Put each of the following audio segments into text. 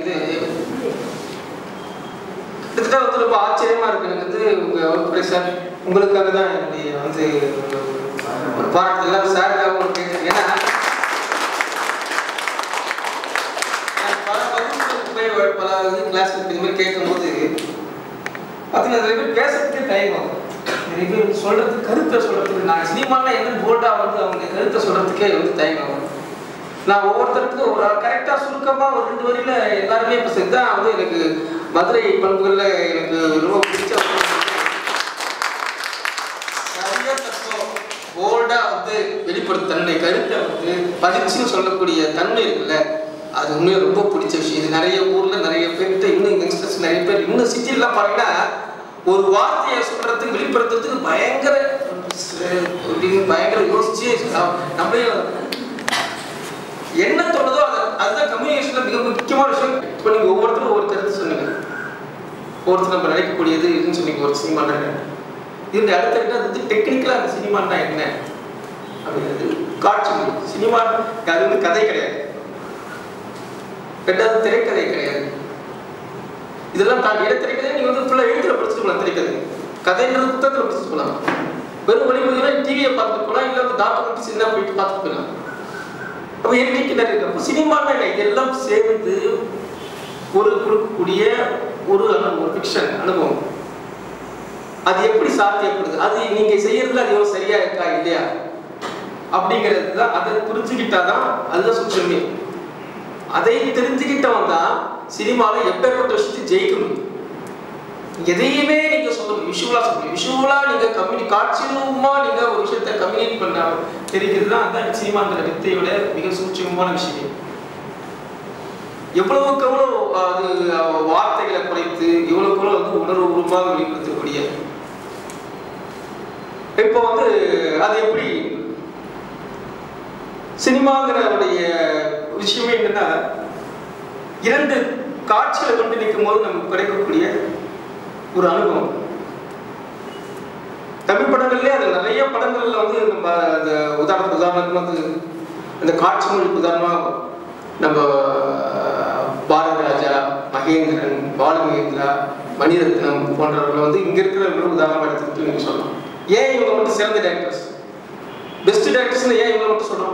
வந்து கிட்டத்தட்ட வந்து ரொம்ப ஆச்சரியமா இருக்கு எனக்கு வந்து உங்க வகுப்புரை சார் உங்களுக்காக தான் என்னுடைய வந்து ஒரு பாராட்டு எல்லாம் சாருக்காக ஒரு கேட்குறேன் ஏன்னா நான் பல வகுப்புகளுக்கு போய் பல இது கிளாஸ் இது மாதிரி கேட்கும்போது பார்த்தீங்கன்னா நிறைய பேர் பேசுறதுக்கே தயங்கும் நிறைய பேர் சொல்றதுக்கு கருத்தை சொல்றதுக்கு நான் சினிமாவில் என்ன போல்டாக வந்து அவங்க கருத்தை சொல்றதுக்கே வந்து தயங்கும் நான் ஒவ்வொருத்தருக்கும் ஒரு கரெக்டாக சுருக்கமாக ஒரு ரெண்டு வரியில எல்லாருமே இப்போ இதுதான் வந்து எனக்கு மதுரை பண்புகளில் எனக்கு ரொம்ப பிடிச்ச ஒரு சரியா தப்போ போல்டாக வந்து வெளிப்படுத்த தன்மை கருத்தை வந்து படிச்சுன்னு சொல்லக்கூடிய தன்மை இருக்குல்ல அது உண்மையாக ரொம்ப பிடிச்ச விஷயம் இது நிறைய ஊரில் நிறைய பேர்கிட்ட இன்னும் யங்ஸ்டர்ஸ் நிறைய பேர் இன்னும் சிட்டிலாம் பாருங்கன்னா ஒரு வார்த்தையை சொல்றதுக்கு வெளிப்படுத்துறதுக்கு பயங்கர அப்படின்னு பயங்கர யோசிச்சு நம்மளே என்ன தோணுதோ அதை அதுதான் கம்யூனிகேஷன்ல மிக முக்கியமான விஷயம் இப்போ நீங்க ஒவ்வொருத்தரும் ஒவ்வொரு கருத்து சொன்னீங்க ஒவ்வொருத்தர் நம்ம நினைக்கக்கூடியது இதுன்னு சொன்னீங்க ஒரு சினிமா இதுல அடுத்த என்ன அது வந்து டெக்னிக்கலா அந்த சினிமான்னா என்ன அப்படிங்கிறது காட்சி மொழி சினிமா அது வந்து கதை கிடையாது ரெண்டாவது திரைக்கதை கிடையாது இதெல்லாம் தாண்டி இட திரைக்கதை நீங்க வந்து ஃபுல்லா எழுத்துல படிச்சுட்டு போகலாம் திரைக்கதை கதைன்றது புத்தகத்துல படிச்சுட்டு போகலாம் வெறும் ஒளிமொழினா டிவியை பார்த்துட்டு போகலாம் இல்லை வந்து டாக்குமெண்ட்ஸ் என்ன போயிட்டு பார்த்துட்டு போகலாம் அப்போ இயற்கைக்கு நிறைய இருக்கு அப்போ சினிமான்னா என்ன இதெல்லாம் சேர்ந்து ஒரு கொடுக்கக்கூடிய ஒரு அனுபவம் ஒரு ஃபிக்ஷன் அனுபவம் அது எப்படி சாத்தியப்படுது அது நீங்க செய்யறதுல அது எவ்வளவு சரியா இருக்கா இல்லையா அப்படிங்கிறது தான் அதை புரிஞ்சுக்கிட்டாதான் அதுதான் சுற்றமே அதை தெரிஞ்சுக்கிட்டவன் தான் சினிமாவில் எப்பேற்பட்ட விஷயத்தை ஜெயிக்க முடியும் எதையுமே நீங்க சொல்ல முடியும் விஷுவலா சொல்ல முடியும் விஷுவலா நீங்க கம்யூனி காட்சியமா நீங்க ஒரு விஷயத்தை கம்யூனிகேட் பண்ண தெரிகிறது தான் அதான் சினிமாங்கிற வித்தையோட மிக சூட்சமான விஷயம் எவ்வளவுக்கு எவ்வளவு அது அஹ், வார்த்தைகளை குறைத்து எவ்வளவுக்கு எவ்வளவு வந்து உணர்வுபூர்வமாக வெளிப்படுத்தக்கூடிய இப்போ வந்து அது எப்படி சினிமாங்கிறவுடைய விஷயமே என்னன்னா இரண்டு காட்சிகளை கொண்டு நிற்கும் போது நமக்கு கிடைக்கக்கூடிய ஒரு அனுபவம் தமிழ் படங்கள்லயே அது நிறைய படங்கள்ல வந்து நம்ம அந்த உதாரண உதாரணத்துக்கு வந்து அந்த காட்சி மொழிக்கு உதாரணமா நம்ம பாரத ராஜா மகேந்திரன் பாலமகேந்திரா மணிரத்னம் போன்றவர்கள் வந்து இங்க இருக்கிறவர்கள் உதாரணமா எடுத்துக்கிட்டு நீங்க சொல்லலாம் ஏன் இவங்க மட்டும் சிறந்த டேரக்டர்ஸ் பெஸ்ட் டேரக்டர்ஸ்னு ஏன் இவங்க மட்டும் சொல்றோம்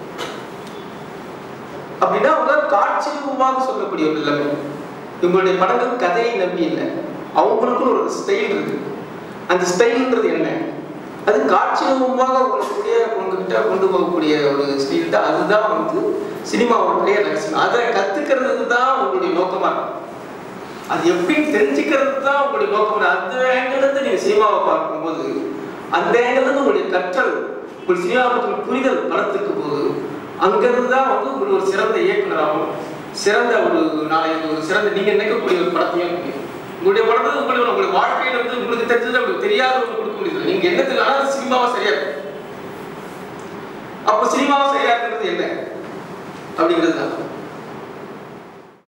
அப்படின்னா அவங்க காட்சி ரூபமாக சொல்லக்கூடியவர்கள் எல்லாமே இவங்களுடைய படங்கள் கதையை நம்பி இல்லை அவங்களுக்கும் ஒரு ஸ்டைல் இருக்கு அந்த ஸ்டைல்ன்றது என்ன அது காட்சி ரூபமாக உங்களுடைய உங்ககிட்ட கொண்டு போகக்கூடிய ஒரு ஸ்டைல் தான் அதுதான் வந்து சினிமாவுடைய ரகசியம் அதை கத்துக்கிறது தான் உங்களுடைய நோக்கமா இருக்கும் அது எப்படின்னு தெரிஞ்சுக்கிறது தான் உங்களுடைய நோக்கம் அந்த ஆங்கிள் இருந்து நீங்க சினிமாவை பார்க்கும்போது அந்த ஆங்கிள் இருந்து உங்களுடைய கற்றல் உங்கள் சினிமா பற்றின புரிதல் வளர்த்துக்கு போது அங்கிருந்து தான் வந்து உங்களுக்கு ஒரு சிறந்த இயக்குனராகவும் சிறந்த ஒரு நாளைக்கு ஒரு சிறந்த நீங்க நினைக்கக்கூடிய ஒரு படத்தையும் இருக்கு. உங்களுடைய படத்தை உங்களுடைய உங்களுடைய வாழ்க்கையில வந்து உங்களுக்கு தெரிஞ்சது உங்களுக்கு தெரியாத ஒன்று கொடுக்க முடியுது நீங்க என்ன தெரியும் ஆனால் சினிமாவா சரியா இருக்கும் அப்போ சினிமாவா சரியா இருக்கிறது என்ன அப்படிங்கிறது தான்